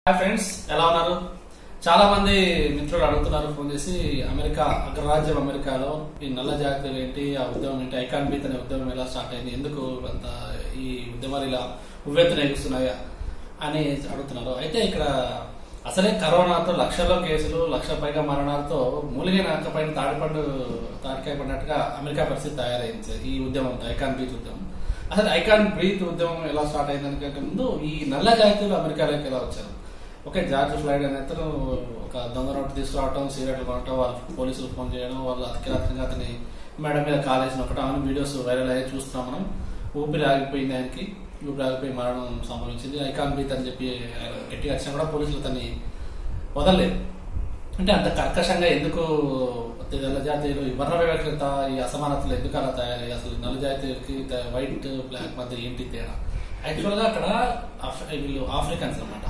Hi friends ఎలా ఉన్నారు చాలా మంది మిత్రులు అడుగుతున్నారు ఫోన్ చేసి అమెరికా అగ్రరాజ్యం అమెరికాలో ఈ నల్ల జాతీయులు ఏంటి ఆ ఉద్యమం ఏంటి ఐకాన్ బీత్ అనే ఉద్యమం ఎలా స్టార్ట్ అయింది ఎందుకు అంత ఈ ఉద్యమాలు ఇలా ఉవ్వెత్తున ఎగుస్తున్నాయా అని అడుగుతున్నారు అయితే ఇక్కడ అసలే కరోనాతో లక్షల్లో కేసులు లక్ష పైగా మరణాలతో మూలిగిన పైన తాడిపండు తాడికాయ పడినట్టుగా అమెరికా పరిస్థితి తయారైంది ఈ ఉద్యమం ఐకాన్ బీత్ ఉద్యమం అసలు ఐకాన్ బ్రీత్ ఉద్యమం ఎలా స్టార్ట్ అయిందనికంటే ముందు ఈ నల్ల జాతీయులు అమెరికాలోకి ఎలా వచ్చారు ఓకే జార్జ్ ఫ్లైడ్ అనే అతను ఒక దొంగ నోటు తీసుకురావటం సిగరెట్లు కొనటం వాళ్ళు పోలీసులు ఫోన్ చేయడం వాళ్ళు అతికిరాత్రంగా అతని మేడ మీద కాలేసి నొక్కటం అని వీడియోస్ వైరల్ అయ్యి చూస్తున్నాం మనం ఊపిరి ఆగిపోయింది ఆయనకి ఊపిరి ఆగిపోయి మరణం సంభవించింది ఐకాన్ బీత్ అని చెప్పి గట్టిగా వచ్చినా కూడా పోలీసులు అతన్ని వదలలేదు అంటే అంత కర్కశంగా ఎందుకు నల్ల జాతీయులు ఈ వర్ణ వివక్షత ఈ అసమానతలు ఎందుకు అలా తయారయ్యాయి అసలు నల్ల జాతీయులకి వైట్ బ్లాక్ మధ్య ఏంటి తేడా యాక్చువల్ గా అక్కడ ఆఫ్- వీళ్ళు ఆఫ్రికన్స్ అనమాట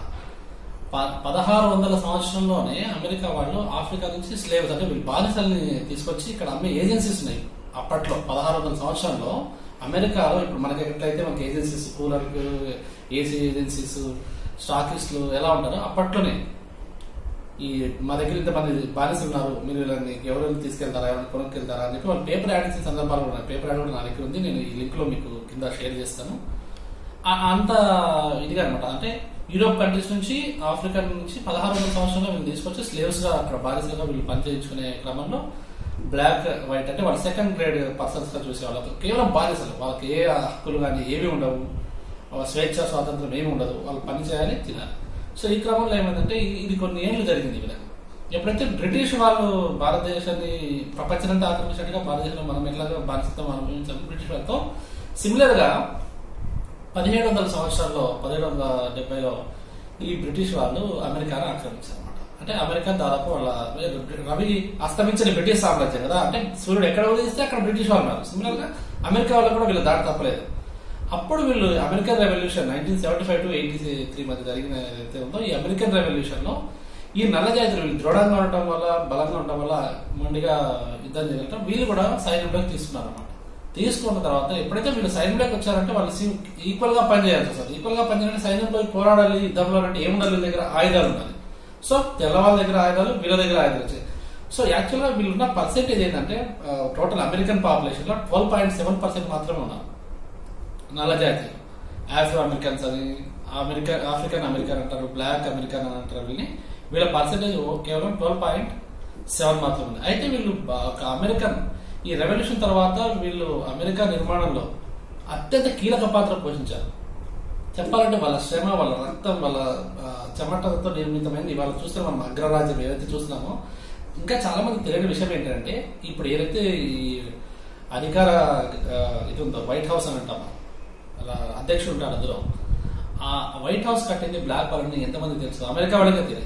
పదహారు వందల సంవత్సరంలోనే అమెరికా వాళ్ళు ఆఫ్రికా నుంచి స్లేవ్స్ అంటే వీళ్ళు బానిసల్ని తీసుకొచ్చి ఇక్కడ అమ్మే ఏజెన్సీస్ ఉన్నాయి అప్పట్లో పదహారు వందల సంవత్సరంలో అమెరికాలో ఇప్పుడు మనకి ఎట్లయితే మనకి ఏజెన్సీస్ కూలర్ ఏసీ ఏజెన్సీస్ స్టాకిస్టులు ఎలా ఉంటారో అప్పట్లోనే ఈ మా దగ్గర ఇంతమంది బానిసలు ఉన్నారు మీరు వీళ్ళని ఎవరెవరు తీసుకెళ్తారా ఎవరైనా కొనుక్కెళ్తారా అని చెప్పి వాళ్ళు పేపర్ యాడ్ ఇచ్చిన సందర్భాలు కూడా ఉన్నాయి పేపర్ యాడ్ కూడా నా దగ్గర ఉంది నేను ఈ లింక్ లో మీకు కింద షేర్ చేస్తాను ఆ- అంత ఇదిగా అనమాట అంటే యూరోప్ కంట్రీస్ నుంచి ఆఫ్రికా నుంచి పదహారు వందల సంవత్సరంలో వీళ్ళు తీసుకొచ్చి స్లేవ్స్ గా అక్కడ బానిసలుగా వీళ్ళు పనిచేయించుకునే క్రమంలో బ్లాక్ వైట్ అంటే వాళ్ళు సెకండ్ గ్రేడ్ పర్సన్స్ గా చూసే వాళ్ళతో కేవలం బానిసలు వాళ్ళకి ఏ హక్కులు కానీ ఏమీ ఉండవు వాళ్ళ స్వేచ్ఛ స్వాతంత్రం ఏమి ఉండదు వాళ్ళు పని చేయాలి తినాలి సో ఈ క్రమంలో ఏమైందంటే ఇది- ఇది కొన్ని ఏళ్ళు జరిగింది వీళ్ళకి ఎప్పుడైతే బ్రిటిష్ వాళ్ళు భారతదేశాన్ని ప్రపంచమంతా ఆక్రమించినట్టుగా భారతదేశంలో మనం ఎట్లాగా బానిసత్వం అనుభవించాము బ్రిటిష్ వాళ్ళతో సిమిలర్ గా పదిహేడు వందల సంవత్సరాల్లో పదిహేడు వందల డెబ్బైలో ఈ బ్రిటిష్ వాళ్ళు అమెరికాను ఆక్రమించారు అనమాట అంటే అమెరికా దాదాపు వాళ్ళ రవి అస్తమించిన బ్రిటిష్ సామ్రాజ్యం కదా అంటే సూర్యుడు ఎక్కడ ఉదయిస్తే అక్కడ బ్రిటిష్ వాళ్ళు ఉన్నారు సిమిలర్ గా అమెరికా వాళ్ళు కూడా వీళ్ళు దాడి తప్పలేదు అప్పుడు వీళ్ళు American revolution nineteen seventy five to eighty three మధ్య జరిగిన ఏదైతే ఉందో ఈ అమెరికన్ రెవల్యూషన్ లో ఈ నల్ల జాతులు వీళ్ళు దృఢంగా ఉండటం వల్ల బలంగా ఉండటం వల్ల మొండిగా యుద్ధం జరగటం వీళ్ళు కూడా సైన్యంలోకి తీసుకున్నారు అనమాట తీసుకున్న తర్వాత ఎప్పుడైతే వీళ్ళు సైన్యంలోకి వచ్చారంటే వాళ్ళు ఈక్వల్ గా పనిచేయాల్సి వస్తుంది ఈక్వల్ గా పనిచేయాలంటే సైన్యంలో పోరాడాలి యుద్ధంలో అంటే ఏముండాలి వీళ్ళ దగ్గర ఆయుధాలు ఉండాలి సో తెల్లవాళ్ళ దగ్గర ఆయుధాలు వీళ్ళ దగ్గర ఆయుధాలు వచ్చాయి సో యాక్చువల్ గా వీళ్ళున్న పర్సెంటేజ్ ఏంటంటే టోటల్ అమెరికన్ పాపులేషన్ లో ట్వెల్వ్ పాయింట్ సెవెన్ పర్సెంట్ మాత్రమే ఉన్నారు నల్ల జాతీయులు ఆఫ్రో అమెరికన్స్ అని అమెరికన్ ఆఫ్రికన్ అమెరికన్ అంటారు బ్లాక్ అమెరికన్ అని అంటారు వీళ్ళని వీళ్ళ పర్సెంటేజ్ కేవలం ట్వెల్వ్ పాయింట్ సెవెన్ మాత్రం ఉంది అయితే వీళ్ళు బా- ఒక అమెరికన్ ఈ రెవల్యూషన్ తర్వాత వీళ్ళు అమెరికా నిర్మాణంలో అత్యంత కీలక పాత్ర పోషించారు చెప్పాలంటే వాళ్ళ శ్రమ వాళ్ళ రక్తం వాళ్ళ ఆ, చెమటతో నిర్మితమైంది ఇవాళ చూస్తే మనం అగ్రరాజ్యం ఏదైతే చూస్తున్నామో ఇంకా చాలా మంది తెలియని విషయం ఏంటంటే ఇప్పుడు ఏదైతే ఈ అధికార ఆ, ఇది ఉందో వైట్ హౌస్ అని అంటాం మనం. అలా అధ్యక్షుడు ఉంటాడు అందులో ఆ వైట్ హౌస్ కట్టింది బ్లాక్ వాళ్ళని ఎంతమంది తెలుసు అమెరికా వాళ్ళకే తెలియదు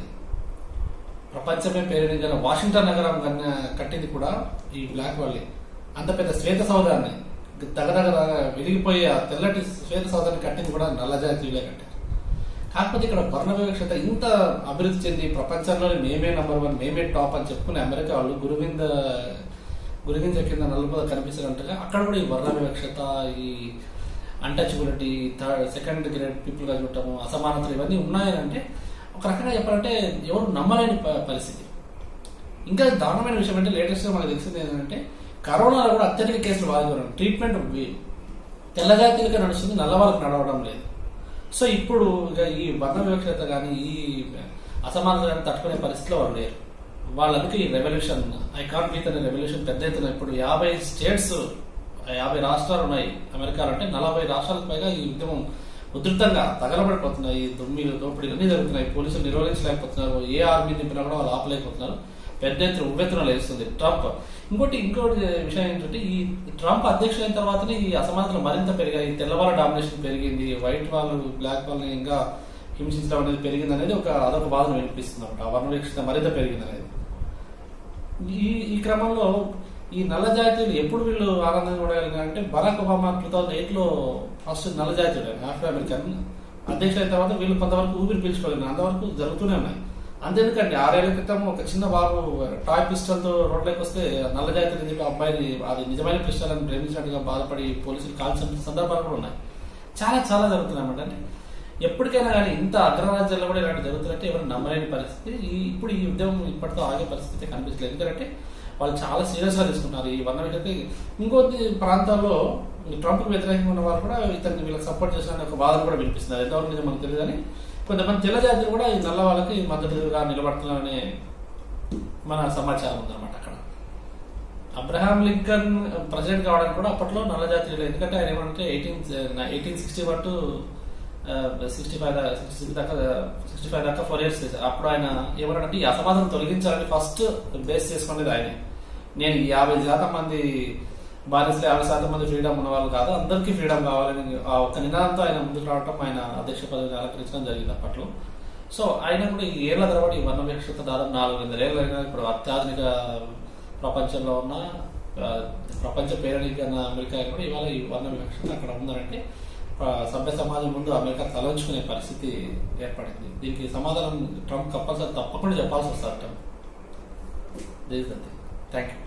ప్రపంచమే పేరు వాషింగ్టన్ నగరం కన్నా కట్టింది కూడా ఈ బ్లాక్ వాళ్ళే అంత పెద్ద శ్వేత సౌధాన్ని దగదగ వెలిగిపోయే ఆ తెల్లటి శ్వేత సౌధాన్ని కట్టింది కూడా నల్ల జాతీయులే కట్టారు కాకపోతే ఇక్కడ వర్ణ వివక్షత ఇంత అభివృద్ధి చెంది ప్రపంచంలోనే మేమే నంబర్ వన్ మేమే టాప్ అని చెప్పుకునే అమెరికా వాళ్ళు గురువింద గురువింద కింద నలుగురు కనిపిస్తున్నట్టుగా అక్కడ కూడా ఈ వర్ణ వివక్షత ఈ untouchability third second grade people గా చూడటము అసమానతలు ఇవన్నీ ఉన్నాయని అంటే ఒక రకంగా చెప్పాలంటే ఎవరు నమ్మలేని ప- పరిస్థితి ఇంకా దారుణమైన విషయం అంటే లేటెస్ట్ గా మనకు తెలిసింది ఏంటంటే కరోనాలో కూడా అత్యధిక కేసులు వాదించారు ట్రీట్మెంట్ తెల్లజాతీయులకే నడుస్తుంది నల్ల వాళ్ళకి నడవడం లేదు సో ఇప్పుడు ఇక ఈ వర్ణ వివక్షత కానీ ఈ అసమానత కానీ తట్టుకునే పరిస్థితిలో వాళ్ళు లేరు వాళ్ళకి ఈ రెవల్యూషన్ ఐకాన్ బీత్ అనే రెవల్యూషన్ పెద్ద ఎత్తున ఇప్పుడు యాభై స్టేట్స్ యాభై రాష్ట్రాలు ఉన్నాయి అమెరికాలో అంటే నలభై రాష్ట్రాలకు పైగా ఈ ఉద్యమం ఉధృతంగా తగలబడిపోతున్నాయి దొమ్మిలు దోపిడీలు అన్ని జరుగుతున్నాయి పోలీసులు నిర్వహించలేకపోతున్నారు ఏ ఆర్మీ దింపినా కూడా వాళ్ళు ఆపలేకపోతున్నారు పెద్ద ఎత్తున ఉవ్వెత్తున లేస్తుంది ట్రంప్ ఇంకోటి ఇంకోటి విషయం ఏంటంటే ఈ ట్రంప్ అధ్యక్షుడైన తర్వాతనే ఈ అసమానతలు మరింత పెరిగాయి తెల్లవాళ్ళ డామినేషన్ పెరిగింది వైట్ వాళ్ళు బ్లాక్ వాళ్ళని ఇంకా హింసించడం అనేది పెరిగింది అనేది ఒక అదొక వాదన వినిపిస్తుంది అనమాట ఆ వర్ణ వివక్షత మరింత పెరిగింది అనేది ఈ ఈ క్రమంలో ఈ నల్ల జాతీయులు ఎప్పుడు వీళ్ళు ఆనందంగా ఉండగలిగారు అంటే Barack Obama two thousand eight లో ఫస్ట్ నల్ల జాతీయుడు ఆయన, ఆఫ్రో అమెరికన్ అధ్యక్షుడు అయిన తర్వాత వీళ్ళు కొంతవరకు ఊపిరి పీల్చుకోగలిగారు అంతవరకు జరుగుతూనే ఉన్నాయి అంతేందుకండి ఆరేళ్ల క్రితం ఒక చిన్న బాబు టాయ్ పిస్టల్ తో రోడ్లోకి వస్తే నల్ల జాతీయులు అని చెప్పి ఆ అబ్బాయిని అది నిజమైన పిస్టల్ అని ప్రేమించినట్టుగా బాధపడి పోలీసులు కాల్చిన సందర్భాలు కూడా ఉన్నాయి చాలా చాలా జరుగుతున్నాయి అన్నమాట అంటే ఎప్పటికైనా కానీ ఇంత అగ్రరాజ్యాల్లో కూడా ఇలాంటి జరుగుతున్నట్టే ఎవరు నమ్మలేని పరిస్థితి ఈ ఇప్పుడు ఈ ఉద్యమం ఇప్పటితో ఆగే పరిస్థితి కనిపించలేదు ఎందుకంటే వాళ్ళు చాలా సీరియస్ గా తీసుకుంటున్నారు ఈ వర్ణ విషయத்தை ఇంకొన్ని ప్రాంతాల్లో ఈ ట్రంప్ వ్యతిరేకంగా ఉన్న వాళ్ళు కూడా ఇతన్ని వీళ్ళకి సపోర్ట్ చేసిన ఒక వాదన కూడా వినిపిస్తున్నారు ఎంతవరకు నిజం మనకు తెలియదు కానీ కొంతమంది తెల్ల జాతులు కూడా ఈ నల్ల వాళ్ళకి మద్దతుగా నిలబడుతున్నారనే మన సమాచారం ఉందన్నమాట అక్కడ అబ్రహాం లింకన్ ప్రెసిడెంట్ కావడానికి కూడా అప్పట్లో నల్ల జాతీయులు ఎందుకంటే ఆయన ఏమంటే eighteen eighteen sixty one to sixty five sixty six దాకా సిక్స్టీ ఫైవ్ దాకా ఫోర్ ఇయర్స్ చేశారు అప్పుడు ఆయన ఏమన్నాడంటే ఈ అసమాధానం తొలగించాలని ఫస్ట్ బేస్ చేసుకునేది ఆయన నేను ఈ యాభై శాతం మంది బానిసలు యాభై శాతం మంది ఫ్రీడమ్ ఉన్న వాళ్ళు కాదు అందరికీ ఫ్రీడమ్ కావాలని ఆ ఒక్క నినాదంతో ఆయన ముందుకు రావడం ఆయన అధ్యక్ష పదవిని అలంకరించడం జరిగింది అప్పట్లో సో ఆయన కూడా ఈ ఏళ్ల తరబడి ఈ వర్ణ వివక్షత దాదాపు నాలుగు వందల ఏళ్ళు అయినా ఇప్పుడు అత్యాధునిక ప్రపంచంలో ఉన్న ఆ, ప్రపంచ పేరణిక అమెరికా కూడా ఇవాళ ఈ వర్ణ వివక్షత అక్కడ ఉందంటే ఆ, సభ్య సమాజం ముందు అమెరికా తలంచుకునే పరిస్థితి ఏర్పడింది దీనికి సమాధానం ట్రంప్ కంపల్సరీ తప్పకుండా చెప్పాల్సి వస్తారు ట్రంప్ థ్యాంక్ యూ